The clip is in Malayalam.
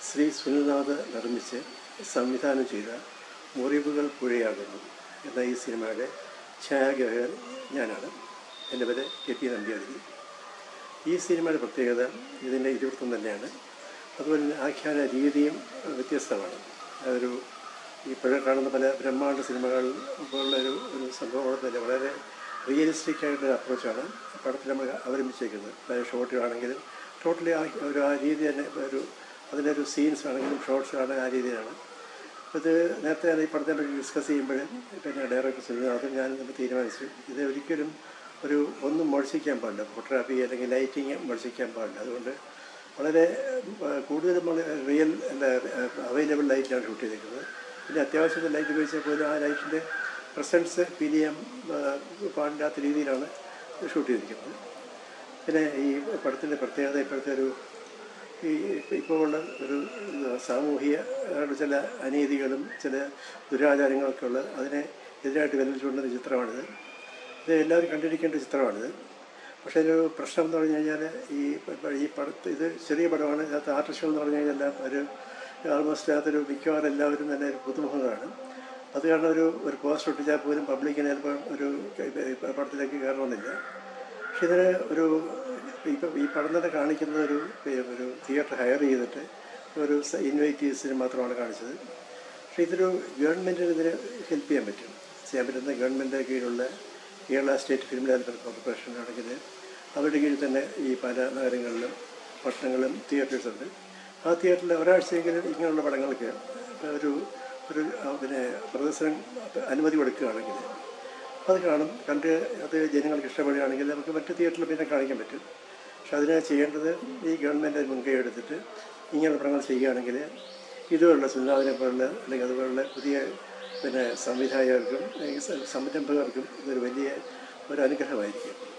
ശ്രീ സുനിൽനാഥ് നിർമ്മിച്ച് സംവിധാനം ചെയ്ത മുറിവുകൾ പുഴയാകുന്നു എന്ന ഈ സിനിമയുടെ ഛായാഗ്രഹകൻ ഞാനാണ് എൻ്റെ പേര് കെ പി നമ്പ്യാതിരി ഈ സിനിമയുടെ പ്രത്യേകത ഇതിൻ്റെ ഇതിവൃത്തം തന്നെയാണ് അതുപോലെ തന്നെ ആഖ്യാന രീതിയും വ്യത്യസ്തമാണ് ഒരു ഈ പുഴ കാണുന്ന പല ബ്രഹ്മാണ്ഡ സിനിമകൾ പോലുള്ള ഒരു ഒരു സംഭവം തന്നെ വളരെ റിയലിസ്റ്റിക് ആയിട്ടൊരു അപ്രോച്ചാണ് പടത്തിൽ നമ്മൾ അവലംബിച്ചേക്കുന്നത് പല ഷോട്ടുകളാണെങ്കിലും ടോട്ടലി ആ ഒരു ആ രീതി തന്നെ ഒരു അതിൻ്റെ ഒരു സീൻസ് ആണെങ്കിലും ഷോർട്സ് ആണെങ്കിലും ആ രീതിയിലാണ് അപ്പോൾ ഇത് നേരത്തെ ഞാൻ ഈ പടത്തെ പറ്റി ഡിസ്കസ് ചെയ്യുമ്പോൾ പിന്നെ ഡയറക്ടർ സുനിൽ ഞാൻ നമ്മൾ തീരുമാനിച്ചു ഇത് ഒരിക്കലും ഒരു ഒന്നും മുഴച്ചിക്കാൻ പാടില്ല ഫോട്ടോഗ്രാഫി അല്ലെങ്കിൽ ലൈറ്റിങ് മുഴച്ചിക്കാൻ പാടില്ല അതുകൊണ്ട് വളരെ ആ, കൂടുതലും നമ്മൾ റിയൽ അല്ല അവൈലബിൾ ലൈറ്റാണ് ഷൂട്ട് ചെയ്തിരിക്കുന്നത് പിന്നെ അത്യാവശ്യത്തിന് ലൈറ്റ് ഉപയോഗിച്ചാൽ പോലും ആ ലൈറ്റിൻ്റെ പ്രസൻസ് ഫീൽ ചെയ്യാൻ ആ, പാടില്ലാത്ത രീതിയിലാണ് ഷൂട്ട് ചെയ്തിരിക്കുന്നത് പിന്നെ ഈ പടത്തിൻ്റെ പ്രത്യേകത ഇപ്പോഴത്തെ ഒരു ഈ ഇപ്പോൾ ഉള്ള ഒരു സാമൂഹിക ആയിട്ടുള്ള ചില അനീതികളും ചില ദുരാചാരങ്ങളൊക്കെ ഉള്ള അതിനെ എതിരായിട്ട് വെല്ലുവിളിച്ചുകൊണ്ടുന്ന ചിത്രമാണിത് ഇത് എല്ലാവരും കണ്ടിരിക്കേണ്ട ചിത്രമാണിത് പക്ഷേ ഒരു പ്രശ്നം എന്ന് പറഞ്ഞു കഴിഞ്ഞാൽ ഈ ഇപ്പ- ഈ പടത്ത് ഇത് ചെറിയ പടമാണ് ഇതിനകത്ത് ആർട്ടിസ്റ്റുകൾ എന്ന് പറഞ്ഞു കഴിഞ്ഞാൽ എല്ലാം ഒരു ആൾമോസ്റ്റ് അതൊരു മിക്കവാറും എല്ലാവരും തന്നെ ഒരു പുതുമുഖങ്ങളാണ് അത് കാരണം ഒരു ഒരു പോസ്റ്റർ ഒട്ടിച്ചാൽ പോലും പബ്ലിക്കിന് ചിലപ്പോൾ ഒരു പടത്തിലേക്ക് കയറണമെന്നില്ല പക്ഷെ ഇതിന് ഒരു ഇപ്പം ഈ പടം തന്നെ കാണിക്കുന്നത് ഒരു ഒരു തിയേറ്റർ ഹയർ ചെയ്തിട്ട് ഒരു ഇൻവൈറ്റീവ്സിന് മാത്രമാണ് കാണിച്ചത് പക്ഷേ ഇതൊരു ഗവൺമെൻറ്റിന് ഇതിന് ഹെൽപ്പ് ചെയ്യാൻ പറ്റും ചെയ്യാൻ പറ്റുന്ന ഗവൺമെൻറ് കീഴിലുള്ള Kerala state film development corporation ആണെങ്കിൽ അവരുടെ കീഴിൽ തന്നെ ഈ പല നഗരങ്ങളിലും പട്ടണങ്ങളിലും തിയേറ്റേഴ്സ് ഉണ്ട് ആ തിയേറ്ററിൽ ഒരാഴ്ചയെങ്കിലും ഇങ്ങനെയുള്ള പടങ്ങൾക്ക് ഒരു ഒരു ആ, പിന്നെ പ്രദർശനം അനുമതി കൊടുക്കുകയാണെങ്കിൽ അത് കാണും കണ്ട് അത് ജനങ്ങൾക്ക് ഇഷ്ടപ്പെടുകയാണെങ്കിൽ നമുക്ക് മറ്റ് തിയേറ്ററിൽ പിന്നെ കാണിക്കാൻ പറ്റും പക്ഷെ അതിന് ചെയ്യേണ്ടത് ഈ ഗവൺമെൻറ് മുൻകൈ എടുത്തിട്ട് ഇങ്ങനെ പടങ്ങൾ ചെയ്യുകയാണെങ്കിൽ ഇതുപോലുള്ള സുനാദിനെ പോലുള്ള അല്ലെങ്കിൽ അതുപോലുള്ള പുതിയ പിന്നെ സംവിധായകർക്കും ഈ സ- സംരംഭകർക്കും ഇതൊരു വലിയ ഒരു അനുഗ്രഹമായിരിക്കും